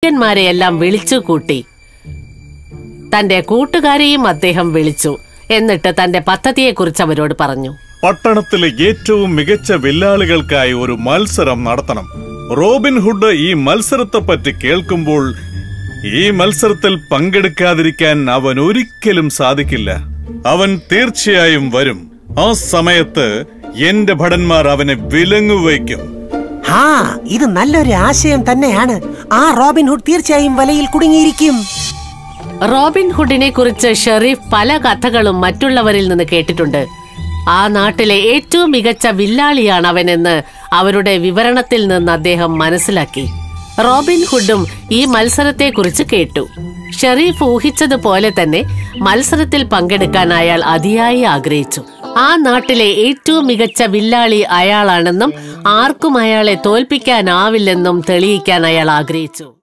ഭൃത്യന്മാരെയെല്ലാം വിളിച്ചു കൂട്ടി തന്റെ കൂട്ടുകാരെയും അദ്ദേഹം വിളിച്ചു എന്നിട്ട് തന്റെ പദ്ധതിയെക്കുറിച്ച് അവരോട് പറഞ്ഞു പട്ടണത്തിലെ ഏറ്റവും മികച്ച വില്ലാളികൾക്കായി ഒരു മത്സരം നടത്തണം റോബിൻഹുഡ് ഈ മത്സരത്തെപ്പറ്റി കേൾക്കുമ്പോൾ ഈ മത്സരത്തിൽ പങ്കെടുക്കാതിരിക്കാൻ അവൻ ഒരിക്കലും സാധിക്കില്ല അവൻ തീർച്ചയായും വരും ആ സമയത്ത് എന്റെ ഭടന്മാർ അവനെ വിലങ്ങുവയ്ക്കും ആ ഇത് നല്ലൊരു ആശയം തന്നെയാണ് ആ റോബിൻഹുഡ് തീർച്ചയായും വലയിൽ കുടുങ്ങിയിരിക്കും റോബിൻ ഹുഡിനെ കുറിച്ച് ഷെറീഫ് പല കഥകളും മറ്റുള്ളവരിൽ നിന്ന് കേട്ടിട്ടുണ്ട് ആ നാട്ടിലെ ഏറ്റവും മികച്ച വില്ലാളിയാണ് അവനെന്ന് അവരുടെ വിവരണത്തിൽ നിന്ന് അദ്ദേഹം മനസ്സിലാക്കി റോബിൻ ഹുഡും ഈ മത്സരത്തെക്കുറിച്ച് കേട്ടു ഷെറീഫ് ഊഹിച്ചതുപോലെ തന്നെ മത്സരത്തിൽ പങ്കെടുക്കാൻ അയാൾ അതിയായി ആഗ്രഹിച്ചു ആ നാട്ടിലെ ഏറ്റവും മികച്ച വില്ലാളി അയാളാണെന്നും ആർക്കും അയാളെ തോൽപ്പിക്കാനാവില്ലെന്നും തെളിയിക്കാൻ അയാൾ ആഗ്രഹിച്ചു